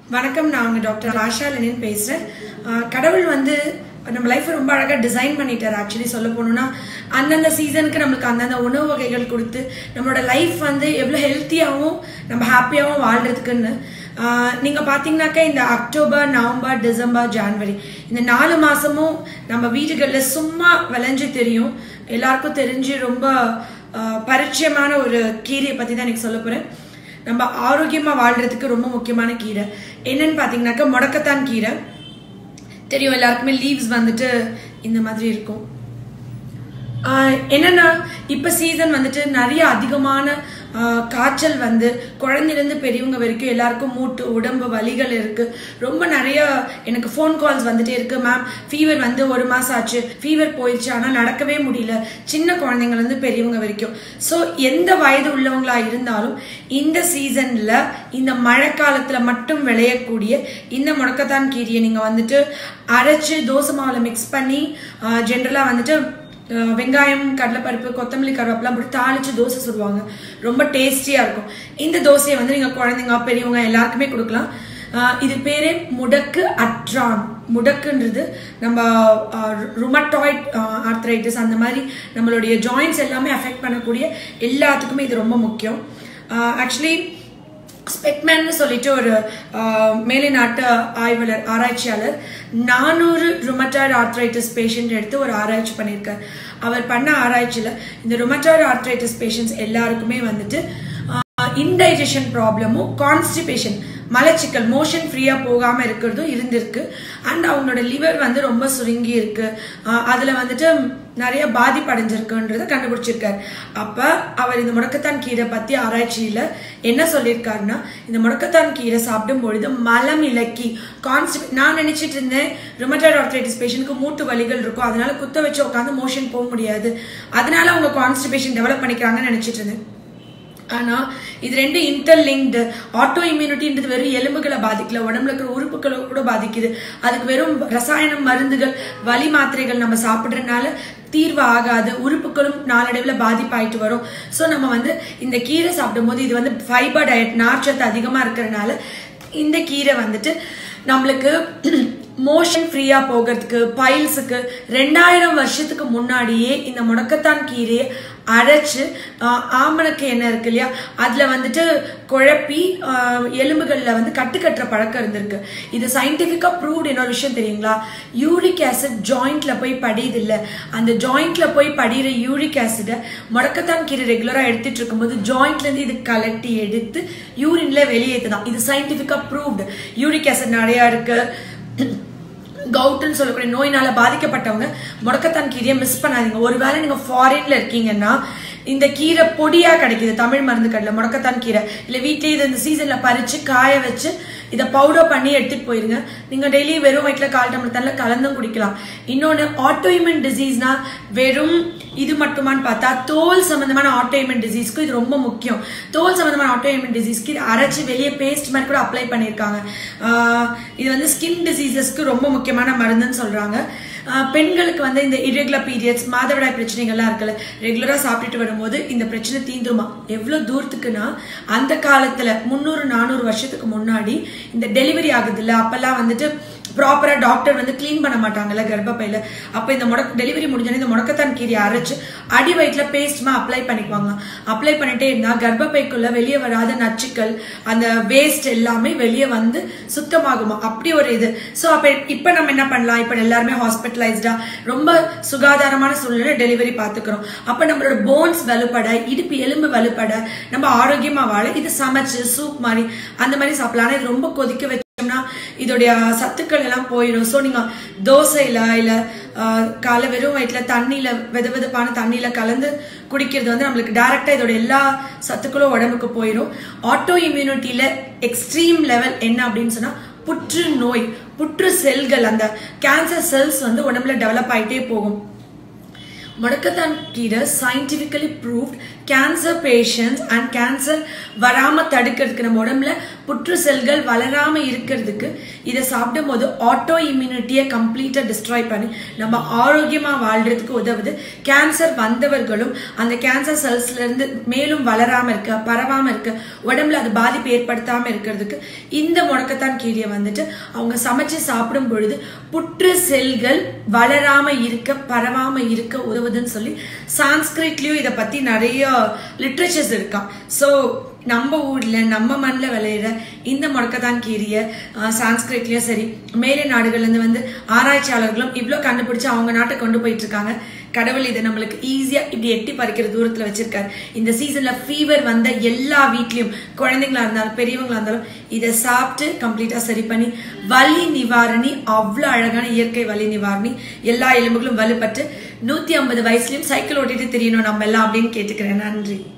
வணக்கம் நான் உங்க டாக்டர் ஆஷா லெனின் பேசுகிறேன் கடவுள் வந்து நம்ம லைஃப்பை ரொம்ப அழகாக டிசைன் பண்ணிட்டார் ஆக்சுவலி சொல்ல போகணுன்னா அந்தந்த சீசனுக்கு நம்மளுக்கு அந்தந்த உணவு வகைகள் கொடுத்து நம்மளோட லைஃப் வந்து எவ்வளோ ஹெல்த்தியாகவும் நம்ம ஹாப்பியாகவும் வாழ்கிறதுக்குன்னு நீங்கள் பார்த்தீங்கன்னாக்கா இந்த அக்டோபர் நவம்பர் டிசம்பர் ஜான்வரி இந்த நாலு மாதமும் நம்ம வீடுகளில் சும்மா விளைஞ்சு தெரியும் எல்லாருக்கும் தெரிஞ்சு ரொம்ப ஆஹ், பரிச்சயமான ஒரு கீரையை பற்றி தான் எனக்கு சொல்ல போகிறேன் நம்ம ஆரோக்கியமா வாழ்றதுக்கு ரொம்ப முக்கியமான கீரை என்னன்னு பாத்தீங்கன்னாக்கா முடக்கத்தான் கீரை தெரியும் எல்லாருக்குமே லீவ்ஸ் வந்துட்டு இந்த மாதிரி இருக்கும் ஆஹ் என்னன்னா இப்ப சீசன் வந்துட்டு நிறைய அதிகமான ஆஹ் காய்ச்சல் வந்து குழந்தையிலேருந்து பெரியவங்க வரைக்கும் எல்லாருக்கும் மூட்டு உடம்பு வலிகள் இருக்கு ரொம்ப நிறைய எனக்கு ஃபோன் கால்ஸ் வந்துட்டே இருக்கு மேம் ஃபீவர் வந்து ஒரு மாசம் ஆச்சு ஃபீவர் போயிடுச்சு ஆனா நடக்கவே முடியல சின்ன குழந்தைங்கள்ல இருந்து பெரியவங்க வரைக்கும் ஸோ எந்த வயது உள்ளவங்களா இருந்தாலும் இந்த சீசன்ல இந்த மழைக்காலத்துல மட்டும் விளையக்கூடிய இந்த முடக்கத்தான் கீரையை நீங்க வந்துட்டு அரைச்சு தோசை மாவுல மிக்ஸ் பண்ணி ஜென்ரலா வந்துட்டு அஹ் வெங்காயம் கடலைப்பருப்பு கொத்தமல்லி கருவேப்பிலாம் போட்டு தாளிச்சு தோசை சுடுவாங்க ரொம்ப டேஸ்டியா இருக்கும் இந்த தோசையை வந்து நீங்க குழந்தைங்க பெரியவங்க எல்லாருக்குமே கொடுக்கலாம் அஹ் இது பேரே முடக்கு அட்ரான் முடக்குன்றது நம்ம ருமட்டாய்ட் ஆர்த்ரைட்டிஸ் அந்த மாதிரி நம்மளுடைய ஜாயின்ஸ் எல்லாமே அஃபெக்ட் பண்ணக்கூடிய எல்லாத்துக்குமே இது ரொம்ப முக்கியம் ஆக்சுவலி ஸ்பெக்மேன்னு சொல்லிட்டு ஒரு ஆஹ், மேலை நாட்டு ஆய்வாளர் ஆராய்ச்சியாளர் நானூறு ருமட்டாய்டு ஆர்த்ரைட்டிஸ் பேஷண்ட் எடுத்து ஒரு ஆராய்ச்சி பண்ணியிருக்கார் அவர் பண்ண ஆராய்ச்சியில் இந்த ருமட்டாய்டு ஆர்த்ரைட்டிஸ் பேஷண்ட்ஸ் எல்லாருக்குமே வந்துட்டு இன்டைஜஷன் ப்ராப்ளமும் கான்ஸ்டிபேஷன் மலச்சிக்கல் மோஷன் ஃப்ரீயா போகாம இருக்கிறதும் இருந்திருக்கு அண்ட் அவங்களோட லிவர் வந்து ரொம்ப சுருங்கி இருக்கு ஆஹ் அதுல வந்துட்டு நிறைய பாதிப்படைஞ்சிருக்குன்றத கண்டுபிடிச்சிருக்காரு அப்ப அவர் இந்த முடக்கத்தான் கீரை பத்தி ஆராய்ச்சியில என்ன சொல்லியிருக்காருன்னா இந்த முடக்கத்தான் கீரை சாப்பிடும் பொழுது மலம் இலக்கி கான்ஸ்டிப் நான் நினைச்சிட்டு இருந்தேன் ருமட்டாய்டு ஆர்த்ரைட்டிஸ் பேஷண்ட்க்கு மூட்டு வலிகள் இருக்கும் அதனால குத்த வச்சு உட்காந்து மோஷன் போக முடியாது அதனால அவங்க கான்ஸ்டிபேஷன் டெவலப் பண்ணிக்கிறாங்கன்னு நினைச்சிட்டு இருந்தேன் ஆனா இது ரெண்டு இன்டர்லிங்க்டு ஆட்டோ இம்யூனிட்டின்றது வெறும் எலும்புகளை பாதிக்கல உடம்புல இருக்கிற உறுப்புகளை கூட பாதிக்குது அதுக்கு வெறும் ரசாயனம் மருந்துகள் வலி மாத்திரைகள் நம்ம சாப்பிட்றதுனால தீர்வு ஆகாது உறுப்புகளும் நாளடைவில் பாதிப்பாயிட்டு வரும் ஸோ நம்ம வந்து இந்த கீரை சாப்பிடும்போது இது வந்து ஃபைபர் டயட் நார்ச்சத்து அதிகமாக இருக்கிறதுனால இந்த கீரை வந்துட்டு நம்மளுக்கு மோஷன் ஃப்ரீயா போகிறதுக்கு பைல்ஸுக்கு ரெண்டாயிரம் வருஷத்துக்கு முன்னாடியே இந்த முடக்கத்தான் கீரையை அரைச்சு ஆஹ், ஆமணக்கு எண்ணெய் இருக்கு இல்லையா அதுல வந்துட்டு குழப்பி ஆஹ், எலும்புகள்ல வந்து கட்டு கட்டுற பழக்கம் இருந்திருக்கு இது சயின்டிபிக்கா ப்ரூவ்ட் இன்னொரு விஷயம் தெரியுங்களா யூரிக் ஆசிட் ஜாயிண்ட்ல போய் படியுது இல்ல அந்த ஜாயிண்ட்ல போய் படிகிற யூரிக் ஆசிடை முடக்கத்தான் கீரை ரெகுலரா எடுத்துட்டு இருக்கும்போது ஜாயிண்ட்ல இருந்து இது கலட்டி எடுத்து யூரின்ல வெளியேற்றுதான் இது சயின்டிபிக்கா ப்ரூவ்டு யூரிக் ஆசிட் நிறைய இருக்கு கவுட்டுன்னு சொல்லக்கூடிய நோயினால பாதிக்கப்பட்டவங்க முடக்கத்தான் கீரையை மிஸ் பண்ணாதீங்க ஒருவேளை நீங்க ஃபாரின்ல இருக்கீங்கன்னா இந்த கீரை பொடியா கிடைக்குது தமிழ் மருந்து கடையில் முடக்கத்தான் கீரை இல்லை வீட்டிலே இது இந்த சீசன்ல பறிச்சு காய வச்சு இதை பவுடர் பண்ணி எடுத்துட்டு போயிருங்க நீங்க டெய்லி வெறும் வயிற்றுல கால் டம்ளர் தண்ணில் கலந்தும் குடிக்கலாம் இன்னொன்று ஆட்டோஇம்யூன் டிசீஸ்னா வெறும் இது மட்டுமான்னு பார்த்தா தோல் சம்பந்தமான ஆட்டோஇம்யூன் டிசீஸ்க்கு இது ரொம்ப முக்கியம் தோல் சம்பந்தமான ஆட்டோஇம்யூன் டிசீஸ்க்கு இது அரைச்சு வெளியே பேஸ்ட் மாதிரி கூட அப்ளை பண்ணியிருக்காங்க ஆஹ் இது வந்து ஸ்கின் டிசீசஸ்க்கு ரொம்ப முக்கியமான மருந்துன்னு சொல்றாங்க ஆஹ் பெண்களுக்கு வந்து இந்த irregular பீரியட்ஸ் மாதவிடாய் பிரச்சனைகள்லாம் இருக்குல்ல ரெகுலராக சாப்பிட்டுட்டு வரும்போது இந்த பிரச்சனை தீந்துருமா எவ்வளோ தூரத்துக்குன்னா அந்த காலத்தில் முந்நூறு நானூறு வருஷத்துக்கு முன்னாடி இந்த டெலிவரி ஆகுது இல்ல அப்பெல்லாம் வந்துட்டு ப்ராப்பராக டாக்டர் வந்து க்ளீன் பண்ண மாட்டாங்கல்ல கர்ப்பப்பையில் அப்போ இந்த முடக்க டெலிவரி முடிஞ்சோடனே இந்த முடக்கத்தான் கீரையை அரைச்சு அடி வயிற்றில் பேஸ்ட்மா அப்ளை பண்ணிக்குவாங்க அப்ளை பண்ணிட்டே இருந்தா கர்ப்பப்பைக்குள்ள வெளியே வராத நச்சுக்கள் அந்த வேஸ்ட் எல்லாமே வெளியே வந்து சுத்தமாகுமா அப்படி ஒரு இது ஸோ அப்போ இப்போ நம்ம என்ன பண்ணலாம் இப்போ எல்லாருமே ஹாஸ்பிட்டலைஸ்டா ரொம்ப சுகாதாரமான சூழ்நிலை டெலிவரி பார்த்துக்கிறோம் அப்போ நம்மளோட போன்ஸ் வலுப்பட இடுப்பு எலும்பு வலுப்பட நம்ம ஆரோக்கியமா வாழ இது சமைச்சு சூப் மாதிரி அந்த மாதிரி சாப்பிடலாம் ஆனா இது ரொம்ப கொதிக்க வச்சோம்னா இதோடைய சத்துக்கள் எல்லாம் போயிடும் ஸோ நீங்க தோசையில இல்ல ஆஹ், காலை வெறும் வயிற்றுல தண்ணியில வெத வெதுப்பான தண்ணியில கலந்து குடிக்கிறது வந்து நம்மளுக்கு டைரக்டா இதோட எல்லா சத்துக்களும் உடம்புக்கு போயிடும் ஆட்டோ இம்யூனிட்டியில எக்ஸ்ட்ரீம் லெவல் என்ன அப்படின்னு சொன்னா புற்று நோய் புற்று செல்கள் அந்த கேன்சர் செல்ஸ் வந்து உடம்புல டெவலப் ஆயிட்டே போகும் முடக்கத்தான் கீரை scientifically proved cancer patients and cancer வராம தடுக்கிறதுக்கு நம்ம உடம்புல புற்று செல்கள் வளராம இருக்கிறதுக்கு இதை சாப்பிடும் போது ஆட்டோ இம்யூனிட்டியை கம்ப்ளீட்டா டிஸ்ட்ராய் பண்ணி நம்ம ஆரோக்கியமா வாழ்றதுக்கு உதவுது கேன்சர் வந்தவர்களும் அந்த கேன்சர் செல்ஸ்ல இருந்து மேலும் வளராம இருக்க பரவாம இருக்க உடம்புல அது பாதிப்பு ஏற்படுத்தாம இருக்கிறதுக்கு இந்த முடக்கத்தான் கீரையை வந்துட்டு அவங்க சமைச்சு சாப்பிடும் பொழுது புற்று செல்கள் வளராம இருக்க பரவாம இருக்க உதவுதுன்னு சொல்லி சான்ஸ்கிரிட்லயும் இதை பத்தி நிறைய லிட்ரேச்சர்ஸ் இருக்கான் ஸோ நம்ம ஊர்ல நம்ம மண்ணில் விளையிற இந்த முடக்கத்தான் கீரையை சான்ஸ்கிரிட்லயும் சரி மேலே நாடுகள்ல இருந்து வந்து ஆராய்ச்சியாளர்களும் இவ்வளோ கண்டுபிடிச்சு அவங்க நாட்டை கொண்டு போயிட்டு இருக்காங்க கடவுள் இதை நம்மளுக்கு ஈஸியா இப்படி எட்டி பறிக்கிற தூரத்துல வச்சிருக்காரு இந்த சீசன்ல ஃபீவர் வந்த எல்லா வீட்லயும் குழந்தைங்களா இருந்தாலும் பெரியவங்களா இருந்தாலும் இதை சாப்பிட்டு கம்ப்ளீட்டா சரி பண்ணி வலி நிவாரணி அவ்வளோ அழகான இயற்கை வலி நிவாரணி எல்லா எலும்புகளும் வலுப்பட்டு நூத்தி ஐம்பது வயசுலயும் சைக்கிள் ஓட்டிட்டு தெரியணும் நம்ம எல்லாம் அப்படின்னு கேட்டுக்கிறேன் நன்றி